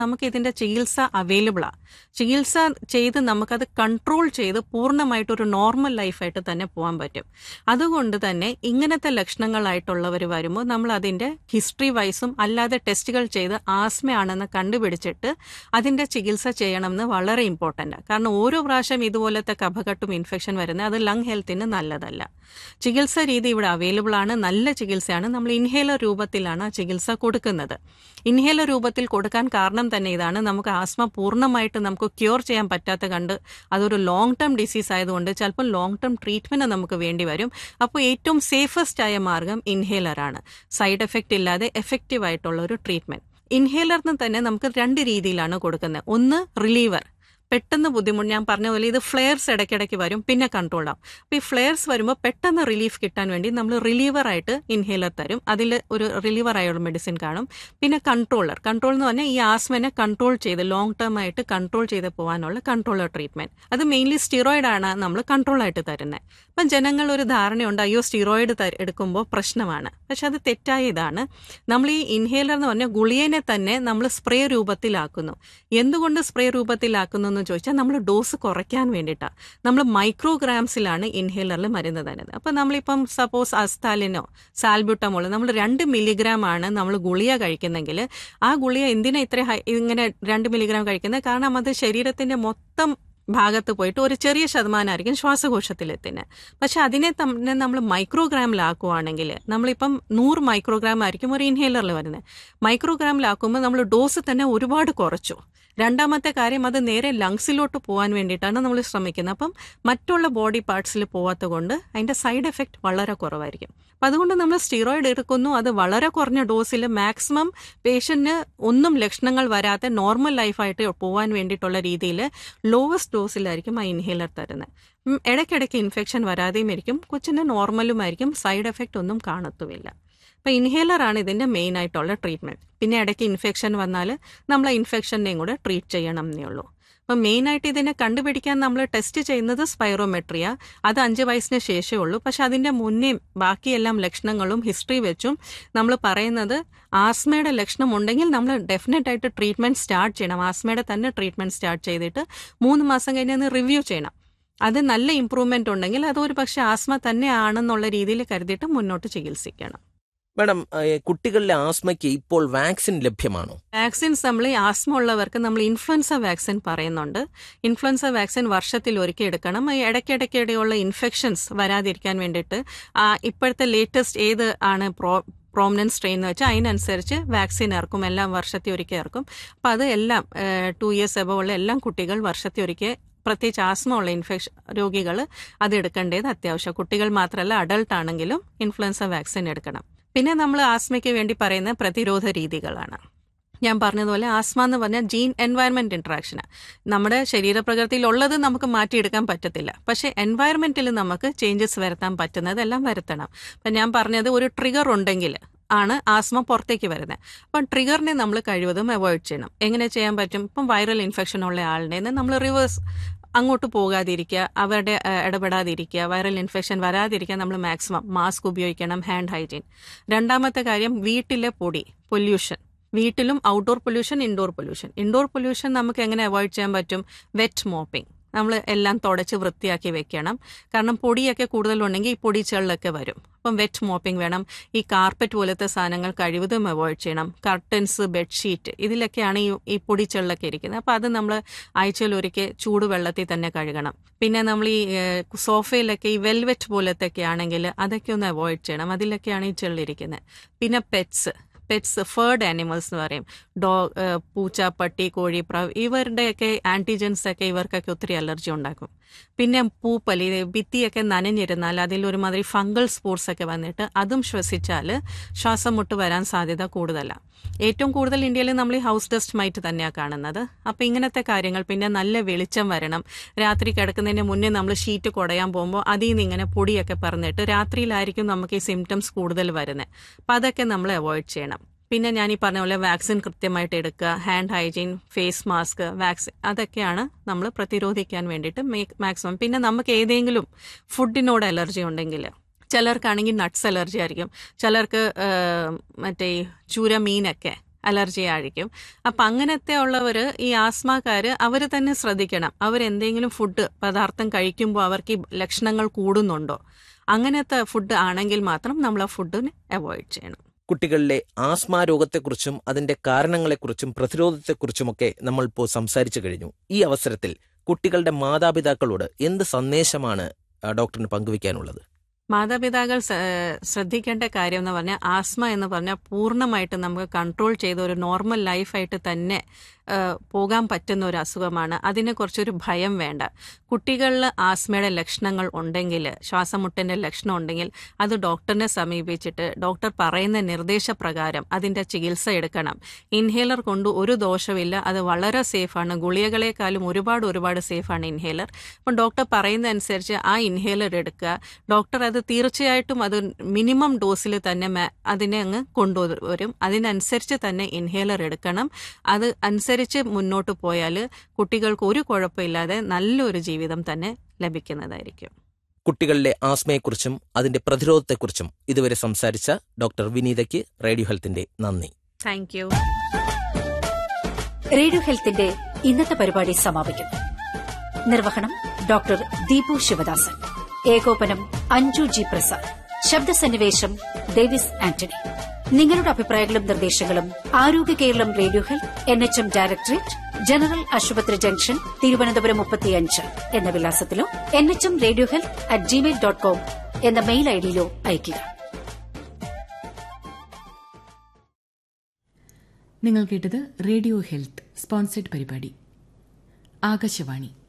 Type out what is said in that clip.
നമുക്ക് ഇതിന്റെ ചികിത്സ അവൈലബിളാ ചികിത്സ ചെയ്ത് നമുക്കത് കൺട്രോൾ ചെയ്ത് പൂർണ്ണമായിട്ട് ഒരു നോർമൽ ലൈഫായിട്ട് തന്നെ പോകാൻ പറ്റും അതുകൊണ്ട് തന്നെ ഇങ്ങനത്തെ ലക്ഷണങ്ങളായിട്ടുള്ളവർ വരുമ്പോൾ നമ്മൾ അതിന്റെ ഹിസ്റ്ററി വൈസും അല്ലാതെ ടെസ്റ്റുകൾ ചെയ്ത് ആസ്മയാണെന്ന് കണ്ടുപിടിച്ചിട്ട് അതിന്റെ ചികിത്സ ചെയ്യണമെന്ന് വളരെ ഇമ്പോർട്ടൻ്റ് കാരണം ഓരോ പ്രാവശ്യം ഇതുപോലത്തെ കഫകട്ടും ഇൻഫെക്ഷൻ വരുന്നത് അത് ലങ് ഹെൽത്തിന് നല്ലതല്ല ചികിത്സ രീതി ഇവിടെ അവൈലബിൾ ആണ് നല്ല ചികിത്സയാണ് നമ്മൾ ഇൻഹേലർ രൂപത്തിലാണ് ആ ചികിത്സ കൊടുക്കുന്നത് ഇൻഹേലർ രൂപത്തിൽ കൊടുക്കാൻ കാരണം തന്നെ ഇതാണ് നമുക്ക് ആസ്മ പൂർണ്ണമായിട്ട് നമുക്ക് ക്യൂർ ചെയ്യാൻ പറ്റാത്ത കണ്ട് അതൊരു ലോങ് ടേം ഡിസീസ് ആയതുകൊണ്ട് ചിലപ്പോൾ ലോങ് ടേം ട്രീറ്റ്മെന്റ് നമുക്ക് വേണ്ടി വരും അപ്പോൾ ഏറ്റവും സേഫസ്റ്റ് ആയ മാർഗം ഇൻഹേലറാണ് സൈഡ് എഫക്റ്റ് ഇല്ലാതെ എഫക്റ്റീവ് ആയിട്ടുള്ള ഒരു ട്രീറ്റ്മെന്റ് ഇൻഹേലറിന് തന്നെ നമുക്ക് രണ്ട് രീതിയിലാണ് കൊടുക്കുന്നത് ഒന്ന് റിലീവർ പെട്ടെന്ന് ബുദ്ധിമുട്ട് ഞാൻ പറഞ്ഞ പോലെ ഇത് ഫ്ലെയർസ് ഇടയ്ക്കിടയ്ക്ക് വരും പിന്നെ കൺട്രോൾ ആവും അപ്പോൾ ഈ ഫ്ലെയർസ് വരുമ്പോൾ പെട്ടെന്ന് റിലീഫ് കിട്ടാൻ വേണ്ടി നമ്മൾ റിലീവർ ആയിട്ട് ഇൻഹേലർ തരും അതിൽ ഒരു റിലീവർ ആയുള്ള മെഡിസിൻ കാണും പിന്നെ കൺട്രോളർ കൺട്രോൾ എന്ന് പറഞ്ഞാൽ ഈ ആസ്മനെ കൺട്രോൾ ചെയ്ത് ലോങ് ടേം ആയിട്ട് കൺട്രോൾ ചെയ്ത് പോകാനുള്ള കൺട്രോളർ ട്രീറ്റ്മെന്റ് അത് മെയിൻലി സ്റ്റിറോയിഡ് ആണ് നമ്മൾ കൺട്രോൾ ആയിട്ട് തരുന്നത് അപ്പം ജനങ്ങൾ ഒരു ധാരണയുണ്ട് അയ്യോ സ്റ്റിറോയിഡ് എടുക്കുമ്പോൾ പ്രശ്നമാണ് പക്ഷെ അത് തെറ്റായ ഇതാണ് നമ്മൾ ഈ ഇൻഹേലർ എന്ന് പറഞ്ഞാൽ ഗുളിയനെ തന്നെ നമ്മൾ സ്പ്രേ രൂപത്തിലാക്കുന്നു എന്തുകൊണ്ട് സ്പ്രേ രൂപത്തിലാക്കുന്നു എന്ന് ചോദിച്ചാൽ നമ്മൾ ഡോസ് കുറയ്ക്കാൻ വേണ്ടിയിട്ടാണ് നമ്മൾ മൈക്രോഗ്രാംസിലാണ് ഇൻഹേലറിൽ മരുന്ന് തരുന്നത് അപ്പം നമ്മളിപ്പം സപ്പോസ് അസ്താലിനോ സാൽബ്യൂട്ടമോളോ നമ്മൾ രണ്ട് മില്ലിഗ്രാം ആണ് നമ്മൾ ഗുളിക കഴിക്കുന്നെങ്കിൽ ആ ഗുളിക എന്തിനാ ഇത്ര ഹൈ ഇങ്ങനെ രണ്ട് മില്ലിഗ്രാം കഴിക്കുന്നത് കാരണം അത് ശരീരത്തിന്റെ മൊത്തം ഭാഗത്ത് പോയിട്ട് ഒരു ചെറിയ ശതമാനമായിരിക്കും ശ്വാസകോശത്തിലെത്തുന്നത് പക്ഷെ അതിനെ തന്നെ നമ്മൾ മൈക്രോഗ്രാമിലാക്കുവാണെങ്കിൽ നമ്മളിപ്പം നൂറ് മൈക്രോഗ്രാം ആയിരിക്കും ഒരു ഇൻഹേലറിൽ വരുന്നത് മൈക്രോഗ്രാമിലാക്കുമ്പോൾ നമ്മൾ ഡോസ് തന്നെ ഒരുപാട് കുറച്ചു രണ്ടാമത്തെ കാര്യം അത് നേരെ ലങ്സിലോട്ട് പോകാൻ വേണ്ടിയിട്ടാണ് നമ്മൾ ശ്രമിക്കുന്നത് അപ്പം മറ്റുള്ള ബോഡി പാർട്സിൽ പോവാത്ത കൊണ്ട് അതിന്റെ സൈഡ് എഫക്റ്റ് വളരെ കുറവായിരിക്കും അപ്പം അതുകൊണ്ട് നമ്മൾ സ്റ്റിറോയിഡ് എടുക്കുന്നു അത് വളരെ കുറഞ്ഞ ഡോസിൽ മാക്സിമം പേഷ്യന്റിന് ഒന്നും ലക്ഷണങ്ങൾ വരാതെ നോർമൽ ലൈഫായിട്ട് പോകാൻ വേണ്ടിയിട്ടുള്ള രീതിയിൽ ലോവസ്റ്റ് ഡോസിലായിരിക്കും ആ ഇൻഹേലർ തരുന്നത് ഇടയ്ക്കിടയ്ക്ക് ഇൻഫെക്ഷൻ വരാതെയും ഇരിക്കും കൊച്ചിന് നോർമലുമായിരിക്കും സൈഡ് എഫക്റ്റ് ഒന്നും കാണത്തുമില്ല അപ്പോൾ ഇൻഹേലർ ആണ് ഇതിന്റെ മെയിൻ ആയിട്ടുള്ള ട്രീറ്റ്മെന്റ് പിന്നെ ഇടയ്ക്ക് ഇൻഫെക്ഷൻ വന്നാൽ നമ്മൾ ആ ഇൻഫെക്ഷനെയും കൂടെ ട്രീറ്റ് ചെയ്യണം എന്നേ ഉള്ളൂ അപ്പം മെയിൻ ആയിട്ട് ഇതിനെ കണ്ടുപിടിക്കാൻ നമ്മൾ ടെസ്റ്റ് ചെയ്യുന്നത് സ്പൈറോമെട്രിയ അത് അഞ്ച് വയസ്സിന് ശേഷമേ ഉള്ളൂ പക്ഷെ അതിന്റെ മുന്നേ ബാക്കിയെല്ലാം ലക്ഷണങ്ങളും ഹിസ്റ്ററി വെച്ചും നമ്മൾ പറയുന്നത് ആസ്മയുടെ ലക്ഷണം ഉണ്ടെങ്കിൽ നമ്മൾ ഡെഫിനറ്റ് ആയിട്ട് ട്രീറ്റ്മെന്റ് സ്റ്റാർട്ട് ചെയ്യണം ആസ്മയുടെ തന്നെ ട്രീറ്റ്മെന്റ് സ്റ്റാർട്ട് ചെയ്തിട്ട് മൂന്ന് മാസം കഴിഞ്ഞ് ഒന്ന് റിവ്യൂ ചെയ്യണം അത് നല്ല ഇമ്പ്രൂവ്മെന്റ് ഉണ്ടെങ്കിൽ അത് ഒരു പക്ഷേ ആസ്മ തന്നെ ആണെന്നുള്ള രീതിയിൽ കരുതിയിട്ട് മുന്നോട്ട് ചികിത്സിക്കണം മാഡം കുട്ടികളിലെ ആസ്മയ്ക്ക് ഇപ്പോൾ വാക്സിൻ ലഭ്യമാണോ വാക്സിൻസ് നമ്മൾ ഈ ആസ്മ ഉള്ളവർക്ക് നമ്മൾ ഇൻഫ്ലുവൻസ വാക്സിൻ പറയുന്നുണ്ട് ഇൻഫ്ലുവൻസ വാക്സിൻ വർഷത്തിൽ ഒരിക്കൽ എടുക്കണം ഈ ഇടയ്ക്കിടയ്ക്കിടെയുള്ള ഇൻഫെക്ഷൻസ് വരാതിരിക്കാൻ വേണ്ടിയിട്ട് ഇപ്പോഴത്തെ ലേറ്റസ്റ്റ് ഏത് ആണ് പ്രോ പ്രോമിനൻറ്റ് സ്ട്രെയിൻ എന്ന് വെച്ചാൽ അതിനനുസരിച്ച് വാക്സിൻ ഇറക്കും എല്ലാം വർഷത്തിൽ ഒരിക്കൽ ഇറക്കും അപ്പം അത് എല്ലാം ടു ഇയേഴ്സ് എബോ ഉള്ള എല്ലാം കുട്ടികൾ വർഷത്തിൽ ഒരിക്കൽ പ്രത്യേകിച്ച് ആസ്മ ഉള്ള ഇൻഫെക്ഷൻ രോഗികൾ അത് എടുക്കേണ്ടത് അത്യാവശ്യം കുട്ടികൾ മാത്രമല്ല അഡൾട്ട് ആണെങ്കിലും ഇൻഫ്ലുവൻസ വാക്സിൻ എടുക്കണം പിന്നെ നമ്മൾ ആസ്മയ്ക്ക് വേണ്ടി പറയുന്ന പ്രതിരോധ രീതികളാണ് ഞാൻ പറഞ്ഞതുപോലെ ആസ്മ എന്ന് പറഞ്ഞാൽ ജീൻ എൻവയറമെന്റ് ഇന്ററാക്ഷന് നമ്മുടെ ശരീരപ്രകൃതിയിൽ ഉള്ളത് നമുക്ക് മാറ്റിയെടുക്കാൻ പറ്റത്തില്ല പക്ഷെ എൻവയറമെന്റിൽ നമുക്ക് ചേഞ്ചസ് വരുത്താൻ പറ്റുന്നതെല്ലാം വരുത്തണം അപ്പം ഞാൻ പറഞ്ഞത് ഒരു ട്രിഗർ ഉണ്ടെങ്കിൽ ആണ് ആസ്മ പുറത്തേക്ക് വരുന്നത് അപ്പം ട്രിഗറിനെ നമ്മൾ കഴിവതും അവോയ്ഡ് ചെയ്യണം എങ്ങനെ ചെയ്യാൻ പറ്റും ഇപ്പം വൈറൽ ഇൻഫെക്ഷൻ ഉള്ള ആളുടെ നമ്മൾ റിവേഴ്സ് അങ്ങോട്ട് പോകാതിരിക്കുക അവരുടെ ഇടപെടാതിരിക്കുക വൈറൽ ഇൻഫെക്ഷൻ വരാതിരിക്കാൻ നമ്മൾ മാക്സിമം മാസ്ക് ഉപയോഗിക്കണം ഹാൻഡ് ഹൈജീൻ രണ്ടാമത്തെ കാര്യം വീട്ടിലെ പൊടി പൊല്യൂഷൻ വീട്ടിലും outdoor pollution indoor pollution indoor pollution നമുക്ക് എങ്ങനെ അവോയ്ഡ് ചെയ്യാൻ പറ്റും വെറ്റ് മോപ്പിംഗ് നമ്മൾ എല്ലാം തുടച്ച് വൃത്തിയാക്കി വെക്കണം കാരണം പൊടിയൊക്കെ കൂടുതലുണ്ടെങ്കിൽ ഈ പൊടിച്ചകളിലൊക്കെ വരും അപ്പം വെറ്റ് മോപ്പിംഗ് വേണം ഈ കാർപ്പറ്റ് പോലത്തെ സാധനങ്ങൾ കഴിവതും അവോയ്ഡ് ചെയ്യണം കർട്ടൻസ് ബെഡ്ഷീറ്റ് ഇതിലൊക്കെയാണ് ഈ ഈ പൊടിച്ചകളിലൊക്കെ ഇരിക്കുന്നത് അപ്പോൾ അത് നമ്മൾ ആഴ്ചയിൽ ഒരിക്കൽ ചൂടുവെള്ളത്തിൽ തന്നെ കഴുകണം പിന്നെ നമ്മൾ ഈ സോഫയിലൊക്കെ ഈ വെൽവെറ്റ് പോലത്തെ ഒക്കെ ആണെങ്കിൽ അതൊക്കെ ഒന്ന് അവോയ്ഡ് ചെയ്യണം അതിലൊക്കെയാണ് ഈ ചെള്ളിരിക്കുന്നത് പിന്നെ പെറ്റ്സ് പെറ്റ്സ് ഫേർഡ് ആനിമൽസ് എന്ന് പറയും ഡോ പൂച്ച പട്ടി കോഴി പ്രാവ് ഇവരുടെയൊക്കെ ആന്റിജൻസ് ഒക്കെ ഇവർക്കൊക്കെ ഒത്തിരി അലർജി ഉണ്ടാക്കും പിന്നെ പൂപ്പലി ഭിത്തിയൊക്കെ നനഞ്ഞിരുന്നാൽ അതിൽ ഒരുമാതിരി ഫംഗൽ സ്പോർട്സ് ഒക്കെ വന്നിട്ട് അതും ശ്വസിച്ചാൽ ശ്വാസം മുട്ട് വരാൻ സാധ്യത കൂടുതലാണ് ഏറ്റവും കൂടുതൽ ഇന്ത്യയിൽ നമ്മൾ ഈ ഹൗസ് ഡസ്റ്റ് മൈറ്റ് തന്നെയാണ് കാണുന്നത് അപ്പം ഇങ്ങനത്തെ കാര്യങ്ങൾ പിന്നെ നല്ല വെളിച്ചം വരണം രാത്രി കിടക്കുന്നതിന് മുന്നേ നമ്മൾ ഷീറ്റ് കുടയാൻ പോകുമ്പോൾ അതിൽ നിന്ന് ഇങ്ങനെ പൊടിയൊക്കെ പറഞ്ഞിട്ട് രാത്രിയിലായിരിക്കും നമുക്ക് ഈ സിംറ്റംസ് കൂടുതൽ വരുന്നത് അപ്പം അതൊക്കെ നമ്മൾ അവോയ്ഡ് ചെയ്യണം പിന്നെ ഞാൻ ഈ പറഞ്ഞ പോലെ വാക്സിൻ കൃത്യമായിട്ട് എടുക്കുക hand hygiene face mask vaccine അതൊക്കെയാണ് നമ്മൾ പ്രതിരോധിക്കാൻ വേണ്ടിയിട്ട് മാക്സിമം പിന്നെ നമുക്ക് ഏതെങ്കിലും ഫുഡിനോട് അലർജി ഉണ്ടെങ്കിൽ ചിലർക്കാണെങ്കിൽ നട്ട്സ് അലർജി ആയിരിക്കും ചിലർക്ക് മറ്റേ ചൂര മീനൊക്കെ അലർജി ആയിരിക്കും അപ്പം അങ്ങനത്തെ ഉള്ളവർ ഈ ആസ്മക്കാർ അവർ തന്നെ ശ്രദ്ധിക്കണം അവരെന്തെങ്കിലും ഫുഡ് പദാർത്ഥം കഴിക്കുമ്പോൾ അവർക്ക് ഈ ലക്ഷണങ്ങൾ കൂടുന്നുണ്ടോ അങ്ങനത്തെ ഫുഡ് ആണെങ്കിൽ മാത്രം നമ്മൾ ആ ഫുഡിനെ അവോയ്ഡ് ചെയ്യണം കുട്ടികളിലെ ആസ്മ രോഗത്തെക്കുറിച്ചും അതിന്റെ കാരണങ്ങളെക്കുറിച്ചും പ്രതിരോധത്തെക്കുറിച്ചുമൊക്കെ നമ്മൾ ഇപ്പോൾ സംസാരിച്ചു കഴിഞ്ഞു ഈ അവസരത്തിൽ കുട്ടികളുടെ മാതാപിതാക്കളോട് എന്ത് സന്ദേശമാണ് ആ, ഡോക്ടറിന് പങ്കുവയ്ക്കാനുള്ളത് മാതാപിതാക്കൾ സ- ശ്രദ്ധിക്കേണ്ട കാര്യം എന്ന് പറഞ്ഞാൽ ആസ്മ എന്ന് പറഞ്ഞാൽ പൂർണ്ണമായിട്ട് നമുക്ക് കൺട്രോൾ ചെയ്ത ഒരു നോർമൽ ലൈഫായിട്ട് തന്നെ ആ, പോകാൻ പറ്റുന്ന ഒരു അസുഖമാണ് അതിനെ കുറിച്ചൊരു ഭയം വേണ്ട കുട്ടികളിൽ ആസ്മയുടെ ലക്ഷണങ്ങൾ ഉണ്ടെങ്കിൽ ശ്വാസമുട്ടൻ്റെ ലക്ഷണം ഉണ്ടെങ്കിൽ അത് ഡോക്ടറിനെ സമീപിച്ചിട്ട് ഡോക്ടർ പറയുന്ന നിർദ്ദേശപ്രകാരം അതിൻ്റെ ചികിത്സ എടുക്കണം ഇൻഹേലർ കൊണ്ട് ഒരു ദോഷമില്ല അത് വളരെ സേഫാണ് ഗുളികകളെക്കാളും ഒരുപാട് ഒരുപാട് സേഫാണ് ഇൻഹേലർ അപ്പം ഡോക്ടർ പറയുന്ന അനുസരിച്ച് ആ ഇൻഹേലർ എടുക്കുക ഡോക്ടർ അത് തീർച്ചയായിട്ടും അത് മിനിമം ഡോസിൽ തന്നെ മ- അതിനെ അങ്ങ് കൊണ്ടുവരും അതിനനുസരിച്ച് തന്നെ ഇൻഹേലർ എടുക്കണം അത് അനുസരിച്ച് മുന്നോട്ട് പോയാൽ കുട്ടികൾക്ക് ഒരു കുഴപ്പമില്ലാതെ നല്ലൊരു ജീവിതം തന്നെ ലഭിക്കുന്നതായിരിക്കും കുട്ടികളിലെ ആസ്മയെക്കുറിച്ചും അതിന്റെ പ്രതിരോധത്തെക്കുറിച്ചും ഇതുവരെ സംസാരിച്ച ഡോക്ടർ വിനീതയ്ക്ക് റേഡിയോ ഹെൽത്തിന്റെ നന്ദി താങ്ക് യു റേഡിയോ ഹെൽത്തിന്റെ ഇന്നത്തെ പരിപാടി സമാപിക്കുന്നു നിർവഹണം ഡോക്ടർ ദീപു ശിവദാസൻ ഏകോപനം അഞ്ജു ജി പ്രസാദ് ശബ്ദസന്നിവേശം ഡേവിസ് ആന്റണി നിങ്ങളുടെ അഭിപ്രായങ്ങളും നിർദ്ദേശങ്ങളും Arogya Keralam radio health N H M directorate general ആശുപത്രി ജംഗ്ഷൻ തിരുവനന്തപുരം മുപ്പത്തിയഞ്ച് എന്ന വിലാസത്തിലോ N H M radio health at Gmail dot com എന്ന മെയിൽ ഐഡിയിലോ അയയ്ക്കുക നിങ്ങൾ കേട്ടത് റേഡിയോ ഹെൽത്ത് സ്പോൺസർഡ് പരിപാടി ആകാശവാണി